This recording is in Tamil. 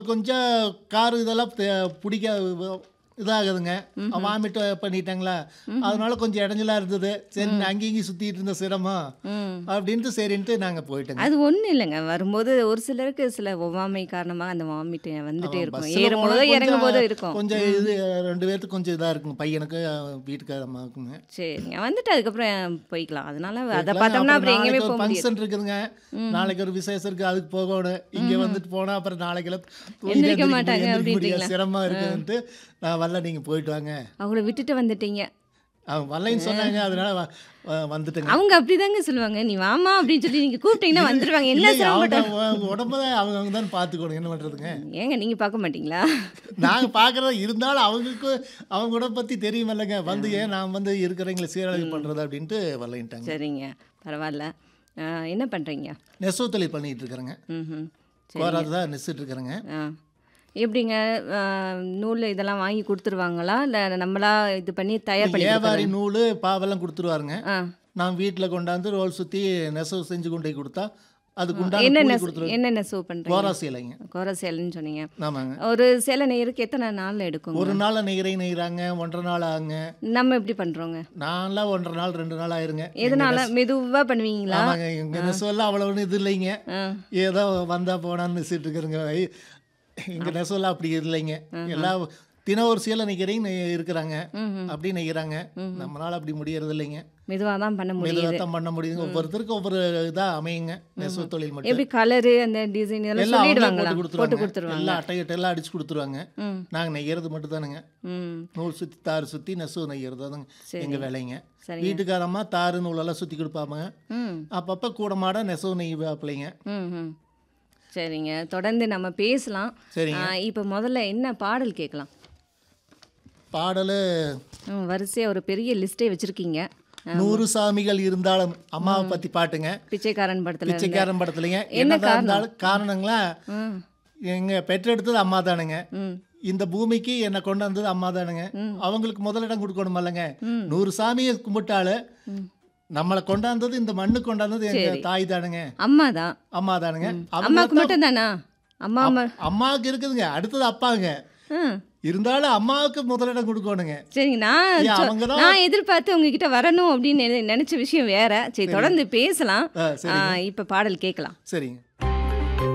கொஞ்சம் கார் இதெல்லாம் தெ- பிடிக்க இதாகுதுங்க வாமிட் பண்ணிட்டாங்களா அதனால கொஞ்சம் இடைஞ்சலா இருந்தது சரி அங்கேயும் இங்கேயும் சுத்திட்டு இருந்த சிரமம் ம் அப்படின்ட்டு சரின்ட்டு நாங்க போயிட்டோங்க அது ஒன்றும் இல்லைங்க வரும்போது ஒரு சிலருக்கு சில ஒவ்வாமை காரணமாக அந்த வாமிட் வந்துட்டே இருக்கும் பஸ்ல ஏறும் போனா போதோ இறங்கும் கொஞ்சம் போதோ இருக்கும் கொஞ்சம் இது ரெண்டு பேர்த்துக்கு கொஞ்சம் இதா இருக்குங்க பையனுக்கு வீட்டுக்கார அம்மாவுக்குங்க சரிங்க வந்துட்டு அதுக்கப்புறம் போய்க்கலாம் அதனால அதை பார்த்தோம்னா அப்புறம் எங்கேயுமே போக முடியாது ஃபங்க்ஷன் இருக்குதுங்க நாளைக்கு ஒரு விசேஷம் இருக்கு அதுக்கு போகணும் இங்க வந்துட்டு போனா அப்புறம் நாளைக்கெல்லாம் தூங்கி எந்திரிக்க எந்திரிக்க மாட்டாங்க முடியாது, அப்படின்றீங்களா? சிரமமா இருக்குதுன்ட்டு நான் வரல நீங்க போயிட்டு வாங்க அவங்கள விட்டுட்டு வந்துட்டீங்க அவங்க வரலைன்னு சொன்னாங்க அதனால வ- வ- வந்துட்டுங்க அவங்க அப்படிதாங்க சொல்லுவாங்க நீ வாமா அப்படின்னு சொல்லி நீங்க கூப்பிட்டீங்கன்னா வந்துருவாங்க என்ன இல்லைங்க, அவங்க சிரமப்பட்ட அவங்க உடம்ப அவங்க அவங்க தான் பார்த்துக்கணும் என்ன பண்றதுங்க ஏங்க நீங்க பார்க்க மாட்டீங்களா நாங்க பார்க்கறது இருந்தாலும் அவங்களுக்கு அவங்க உடம்பை பத்தி தெரியுமில்லங்க வந்து ஏன் நான் வந்து இருக்கிறவங்களை சீரழிவு பண்றது அப்படின்ட்டு வரலைன்ட்டாங்க சரிங்க பரவாயில்ல ஆ, என்ன பண்றீங்க நெசவு தொழில் பண்ணிட்டு இருக்கிறேங்க ம் சரி கோராது தான் நெசிட்டு இருக்கிறேங்க ஆ எப்படிங்க ஆ, நூல் இதெல்லாம் வாங்கி கொடுத்துருவாங்களா இல்லை நம்மளா இது பண்ணி தயார் பண்ணி வியாபாரி நூல் பாவெல்லாம் கொடுத்துருவாருங்க ஆ நான் வீட்டில் கொண்டாந்து ரோல் சுற்றி நெசவு செஞ்சு கொண்டு போய் கொடுத்தா அதுக்கு உண்டான என்னென்ன கூலி கொடுத்துருவாரு என்னென்ன சூ பண்ணுறீங்க கோரா சேலைங்க கோர சேலைன்னு சொன்னீங்க ஆமாங்க ஒரு சேலை நெய்யறதுக்கு எத்தனை நாள் எடுக்குங்க ஒரு நாள் நெய்கிறை நெய்கிறாங்க ஒன்றரை நாள் ஆகுங்க நம்ம எப்படி பண்றோங்க நான்லாம் ஒன்றரை நாள் ரெண்டு நாள் ஆயிருங்க எதனால மெதுவா பண்ணுவீங்களா ஆமாங்க எங்க நெசவெல்லாம் அவ்வளோ ஒன்றும் இது இல்லைங்க ஆ ஏதோ வந்தா போனான்னு நெசிட்டு இருக்கிறேங்க எங்க நெசவெல்லாம் அப்படி இல்லைங்க எல்லாம் தினம் ஒரு சேலை நெய்கிறீங்க இருக்கிறாங்க ம் அப்படி நெய்கிறாங்க நம்மளால அப்படி முடியறது இல்லைங்க மெதுவாக தான் பண்ண முடியுது மெதுவாக தான் பண்ண முடியுங்க ஒவ்வொருத்தருக்கும் ஒவ்வொரு இதா அமையுங்க நெசவு தொழில் மட்டும் எப்படி கலரு அந்த டிசைன் இதெல்லாம் எல்லாம் அவங்களே சொல்லிடுவாங்களா போட்டு போட்டு கொடுத்துருவாங்க கொடுத்துருவாங்க எல்லாம் அட்டை கிட்ட எல்லாம் அடிச்சு கொடுத்துருவாங்க ம் நாங்கள் நெய்யறது மட்டும் தானுங்க ம் நூல் சுற்றி தார் சுற்றி நெசவு நெய்யறது தாங்க சரி. எங்கள் வேலைங்க சரிங்க வீட்டுக்காரம்மா தாரு நூலெல்லாம் சுற்றி கொடுப்பாங்க ம் அப்பப்போ கூட மாட நெசவு நெய்வாப்பிள்ளைங்க ம் ம் சரிங்க தொடர்ந்து நம்ம பேசலாம் சரிங்க இப்போ முதல்ல என்ன பாடல் கேட்கலாம் பாடல் ம், வரிசையா ஒரு பெரிய லிஸ்டே வச்சிருக்கீங்க நூறு சாமிகள் இருந்தாலும் அம்மாவை பற்றி பாட்டுங்க பிச்சைக்காரன் படத்துல இருந்து. பிச்சைக்காரன் படத்துலைங்க என்ன என்னதான் இருந்தாலும் காரணங்களா ம் எங்கள் பெற்றெடுத்தது அம்மா தானுங்க ம் இந்த பூமிக்கு என்னை கொண்டு வந்தது அம்மா தானுங்க அவங்களுக்கு முதலிடம் கொடுக்கணும் இல்லைங்க ம். நூறு சாமியை கும்பிட்டாலும் ம். நம்மளை கொண்டாந்தது இந்த மண்ணு கொண்டாந்தது எங்க தாய் தானுங்க அம்மா தான் அம்மா தானுங்க அவங்க அம்மாவுக்கு மட்டும் தானா அம்மா அம்மா அம்மாவுக்கு இருக்குதுங்க அடுத்தது அப்பாங்க ம் இருந்தாலும் அம்மாவுக்கு முதலிடம் கொடுக்கணுங்க சரிங்க நான் ஏன் சொ- அவங்க தான் நான் எதிர்பார்த்து உங்ககிட்ட வரணும் அப்படின்னு நினை- நினைச்ச விஷயம் வேற சரி தொடர்ந்து பேசலாம் ஆ, சரி இப்போ பாடல் கேட்கலாம் சரிங்க